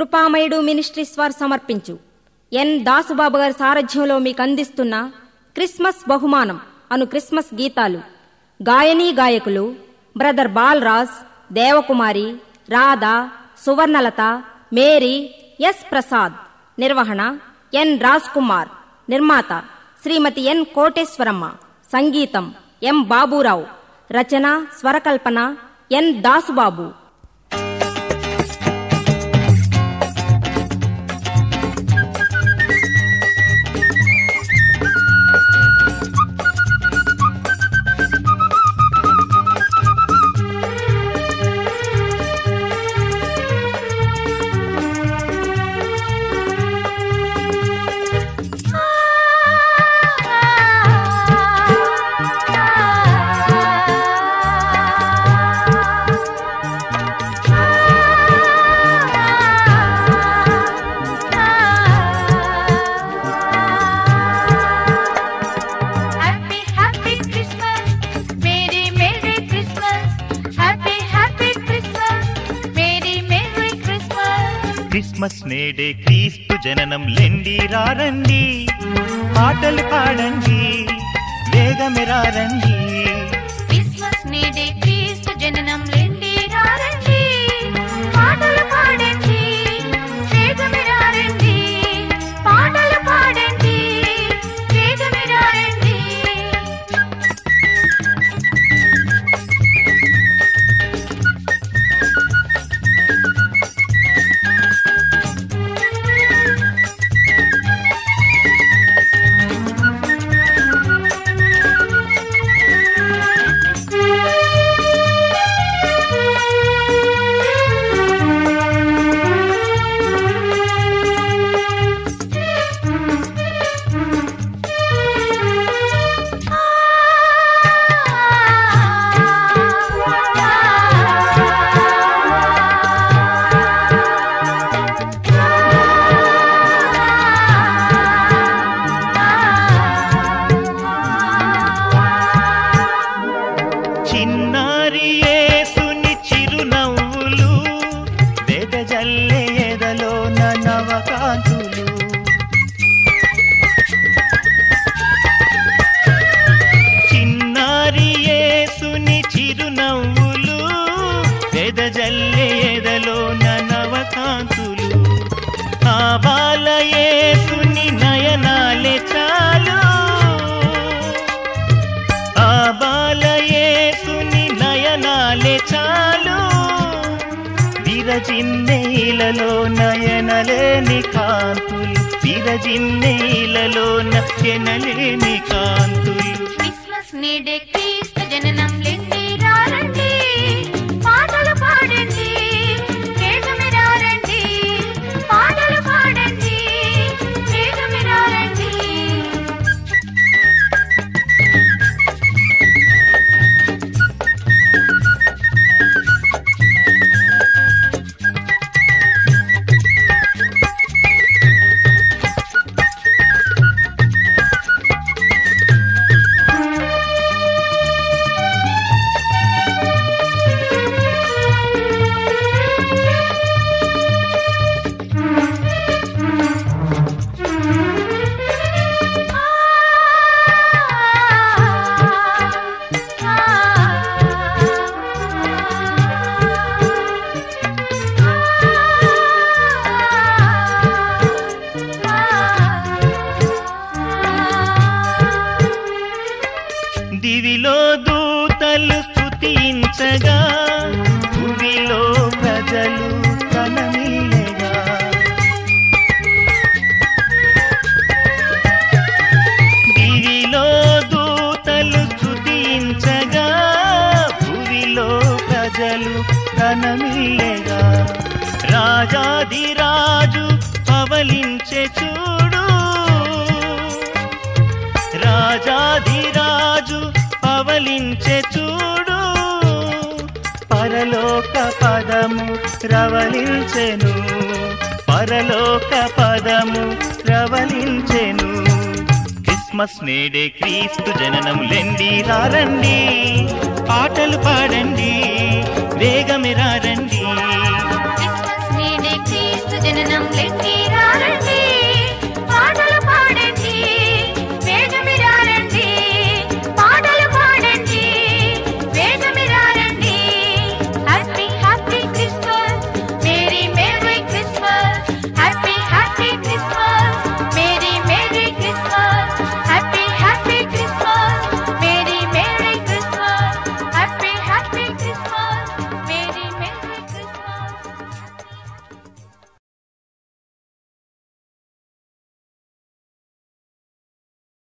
కృపామయుడు ministries వారు సమర్పించు ఎన్ దాసుబాబు గారి సారథ్యంలో మీకు అందిస్తున్న క్రిస్మస్ బహుమానం అను క్రిస్మస్ గీతాలు గాయనీ గాయకులు brother Balaraj Devakumari Radha Suvarnalatha Mary S Prasad నిర్వహణ ఎన్ రాజ్ కుమార్ నిర్మాత శ్రీమతి ఎన్ కోటేశ్వరమ్మ సంగీతం ఎం బాబూరావు రచన స్వరకల్పన N Dasubabu Happy, happy Christmas. Merry, Merry Christmas. Happy, happy Christmas. Merry, Merry Christmas. Christmas నేడే క్రీస్తు జననం లెండి రారండి పాటలు పాడండి వేగమెరారండి క్రిస్మస్ నేడే క్రీస్తు జననం లెండి రారండి పాటలు పాడండి వేగమిరారండి పాటలు పాడండి వేగమిరారండి చిన్నారి యేసుని చిరునవ్వులు వెదజల్లే ఎదలోన నవకాంతులు చిన్నారి యేసుని చిరునవ్వులు వెదజల్లే ఎదలోన నవకాంతులు ఆ బాల యేసుని నయనాలే చాలు ఆ బాలయేసుని నయనాలే చాలు విరజిన్నేలలో నయనలేని కాంతులు విరజిన్నేలలో నయనలేని కాంతులు క్రిస్మస్ నేడే క్రీస్తు జననం లెండి రారండి పాటలు పాడండి వేగమిరారండి పాటలు పాడండి వేగమిరారండి దివిలో దూతలు స్తుతించగా భూమిలో ప్రజలు కననీయగా దివిలో దూతలు స్తుతించగా భూమిలో ప్రజలు కననీయగా రాజాదిరాజు పవలించే చూడు రాజాధిరాజు పవలించే చూడు పరలోక పదము రవలించెను పరలోక పదము రవలించెను క్రిస్మస్ నేడే క్రీస్తు జననం లెండి రారండి పాటలు పాడండి వేగమిరారండి క్రిస్మస్ నేడే క్రీస్తు జననం లెండి